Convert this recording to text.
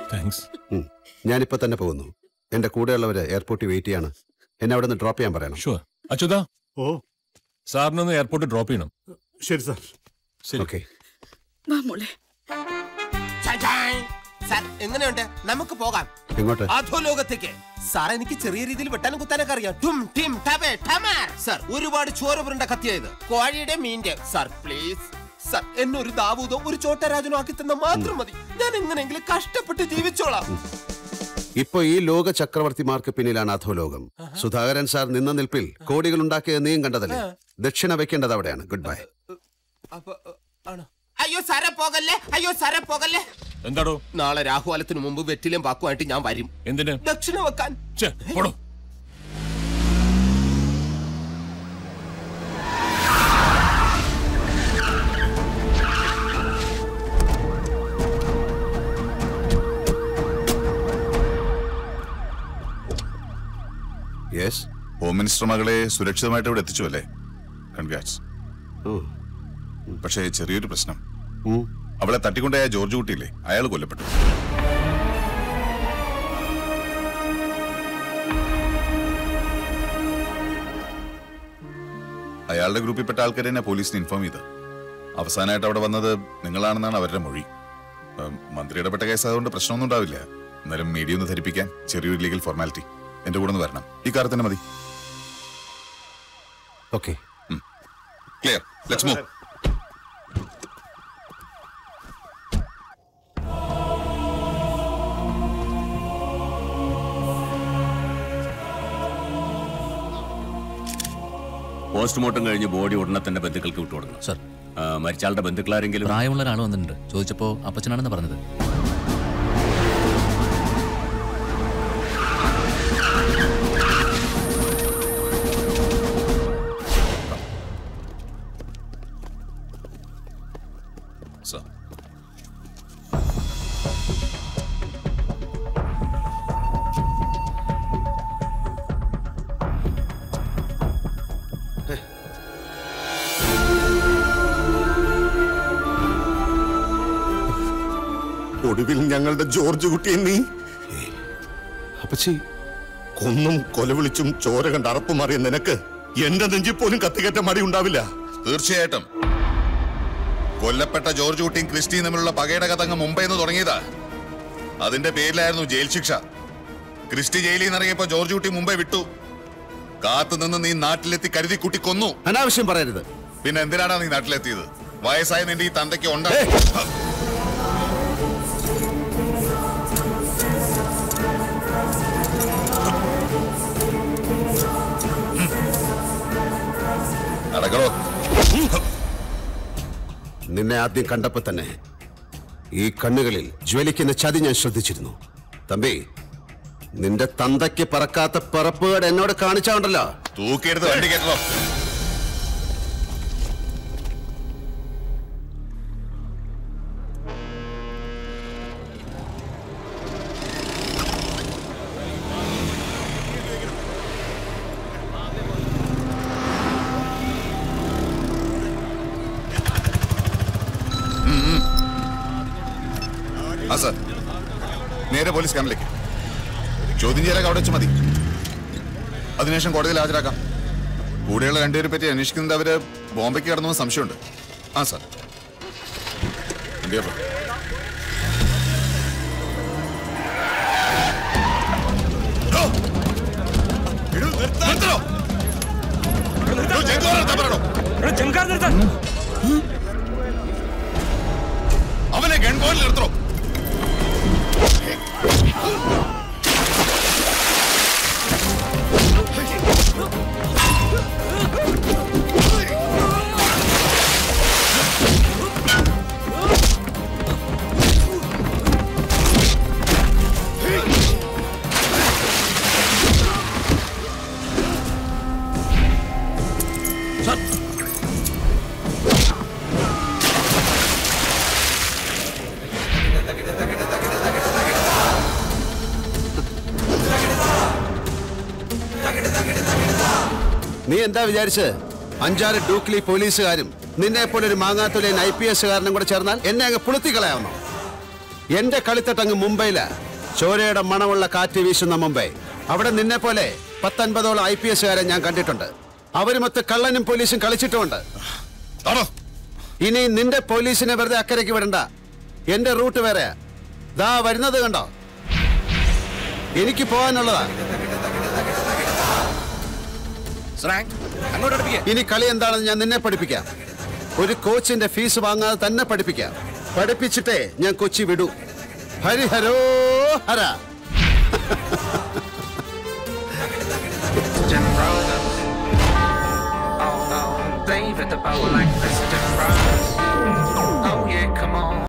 Thanks ഉം. ഞാനിപ്പോ തന്നെ പോകുന്നു എന്റെ കൂടെയുള്ളവര് എയർപോർട്ടിൽ വെയിറ്റ് ചെയ്യാണ് എന്നെ അവിടെ നിന്ന് ഡ്രോപ്പ് ചെയ്യാൻ പറയണം ഷുവർ അച്യുത ഓ സാറിനൊന്ന് എയർപോർട്ടിൽ ഡ്രോപ്പ് ചെയ്യണം ശരി സാർ ശരി ഓക്കെ വാ മോളെ സാർ എങ്ങനെയുണ്ട് നമുക്ക് പോകാം എങ്ങോട്ട് അധോലോകത്തേക്ക് സാർ എനിക്ക് ചെറിയ രീതിയിൽ വെട്ടാനും കുത്താനൊക്കെ അറിയാം ടും ടിം ടബേ ടമാർ സാർ ഒരുപാട് ചോര പുരണ്ട കത്തിയായത് കോഴിയുടെ മീന്റെ സാർ പ്ലീസ് സാർ എന്നെ ഒരു ദാവൂദോ ഒരു ചോട്ടരാജനോ ആക്കി തന്ന മാത്രം മതി ഞാൻ എങ്ങനെയെങ്കിലും കഷ്ടപ്പെട്ട് ജീവിച്ചോളാം ഇപ്പൊ ഈ ലോക ചക്രവർത്തിമാർക്ക് പിന്നിലാണ് അധോലോകം സുധാകരൻ സാർ നിന്ന നിൽപ്പിൽ കോടികൾ ഉണ്ടാക്കിയത് നീയും കണ്ടതല്ലേ ദക്ഷിണ വെക്കേണ്ടത് അവിടെയാണ് ഗുഡ് ബൈ അപ്പൊ ആണോ അയ്യോ സാറെ പോകല്ലേ അയ്യോ സാറെ പോകല്ലേ എന്താടോ നാളെ രാഹുകാലത്തിന് മുമ്പ് വെറ്റിലും പാക്കുമായിട്ട് ഞാൻ വരും എന്തിന് ദക്ഷിണ വെക്കാൻ ഛെ, പോടോ യെസ് ഹോം മിനിസ്റ്റർ മകളെ സുരക്ഷിതമായിട്ട് ഇവിടെ എത്തിച്ചു അല്ലേ കൺഗ്രാറ്റ്സ് പക്ഷേ ചെറിയൊരു പ്രശ്നം അവളെ തട്ടിക്കൊണ്ടായ ജോർജ് കുട്ടിയില്ലേ അയാൾ കൊല്ലപ്പെട്ടു അയാളുടെ ഗ്രൂപ്പിൽപ്പെട്ട ആൾക്കാരെ തന്നെ പോലീസിന് ഇൻഫോം ചെയ്ത് അവസാനമായിട്ട് അവിടെ വന്നത് നിങ്ങളാണെന്നാണ് അവരുടെ മൊഴി ഉം, മന്ത്രി ഇടപെട്ട കേസ് അതുകൊണ്ട് പ്രശ്നമൊന്നും ഉണ്ടാവില്ല എന്നാലും മീഡിയ ഒന്ന് ധരിപ്പിക്കാൻ ചെറിയൊരു ലീഗൽ ഫോർമാലിറ്റി എന്റെ കൂടെ ഒന്ന് വരണം ഈ കാർ തന്നെ മതി okay clear let's move postmortem കഴിഞ്ഞ് ബോഡി ഉടനെ തന്നെ ബന്ധുക്കൾക്ക് വിട്ടുകൊടുക്കണം സർ മരിച്ചാളുടെ ബന്ധുക്കളാരെങ്കിലും പ്രായമുള്ള ഒരാൾ വന്നിട്ടുണ്ട് ചോദിച്ചപ്പോ അപ്പച്ചനാണെന്ന് പറഞ്ഞത് സർ ഒടുവിൽ ഞങ്ങളുടെ ജോർജ് കുട്ടിയെ നീ അപ്പച്ചി കൊന്നും കൊലവിളിച്ചും ചോര കണ്ട് അറപ്പ് മാറിയ നിനക്ക് എന്റെ നെഞ്ചിൽ പോലും കത്തിക്കറ്റ മടി ഉണ്ടാവില്ല തീർച്ചയായിട്ടും കൊല്ലപ്പെട്ട ജോർജ് കുട്ടിയും ക്രിസ്റ്റിയും തമ്മിലുള്ള പകയുടെ കഥ അങ്ങ് മുംബൈയിൽ നിന്ന് തുടങ്ങിയതാ അതിന്റെ പേരിലായിരുന്നു ജയിൽ ശിക്ഷ ക്രിസ്റ്റി ജയിലിൽ നിന്ന് ഇറങ്ങിയപ്പോ ജോർജ് കുട്ടി മുംബൈ വിട്ടു കാത്തു നിന്ന് നീ നാട്ടിലെത്തി കരുതി കുട്ടി കൊന്നു അനാവശ്യം പറയരുത് പിന്നെ എന്തിനാണ് നീ നാട്ടിലെത്തിയത് വയസ്സായ നിന്റെ ഈ തന്തയ്ക്ക് ഉണ്ടാ നടക്കണോ നിന്നെ ആദ്യം കണ്ടപ്പോ തന്നെ ഈ കണ്ണുകളിൽ ജ്വലിക്കുന്ന ചതി ഞാൻ ശ്രദ്ധിച്ചിരുന്നു തമ്പി നിന്റെ തന്തയ്ക്ക് പറക്കാത്ത പറപ്പുകേട് എന്നോട് കാണിച്ചാണ്ടല്ലോ തൂക്കിയെടുത്ത് വണ്ടി കയറ്റണോ ആ സാർ നേരെ പോലീസ് ക്യാമ്പിലേക്ക് ചോദ്യം ചെയ്യലൊക്കെ അവിടെ വെച്ച് മതി അതിനുശേഷം കോടതിയിൽ ഹാജരാക്കാം കൂടെയുള്ള രണ്ടുപേരെ പറ്റി അന്വേഷിക്കുന്നത് അവര് ബോംബെക്ക് കടന്നു എന്ന് സംശയമുണ്ട് ആ സാർ എന്തിയാ അവനെ ഗൺ പോയിന്റ് നിർത്തണോ നീ എന്താ വിചാരിച്ച് അഞ്ചാറ് ഡൂക്ലി പോലീസുകാരും നിന്നെ പോലെ ഒരു മാങ്ങാത്തൊലിയൻ ഐ പി എസ് കാരനും കൂടെ ചേർന്നാൽ എന്നെ അങ്ങ് പുളുത്തി കളയാവുന്നു എന്റെ കളിത്തട്ടങ്ങ് മുംബൈയിലാ ചോരയുടെ മണമുള്ള കാറ്റ് വീശുന്ന മുംബൈ അവിടെ നിന്നെ പോലെ പത്തൊൻപതോളം ഐ പി എസുകാരെ ഞാൻ കണ്ടിട്ടുണ്ട് അവരുമൊത്ത് കള്ളനും പോലീസും കളിച്ചിട്ടുമുണ്ട് ആണോ ഇനി നിന്റെ പോലീസിനെ വെറുതെ അക്കരയ്ക്ക് വിടണ്ട എന്റെ റൂട്ട് വേറെ ദാ വരുന്നത് കണ്ടോ എനിക്ക് പോകാനുള്ളതാ ഇനി കളി എന്താണെന്ന് ഞാൻ നിന്നെ പഠിപ്പിക്കാം ഒരു കോച്ചിന്റെ ഫീസ് വാങ്ങാതെ തന്നെ പഠിപ്പിക്കാം പഠിപ്പിച്ചിട്ടേ ഞാൻ കൊച്ചി വിടൂ ഹരിഹരോ Hara Christian Brothers. Oh no, David the bow like Christian Brothers.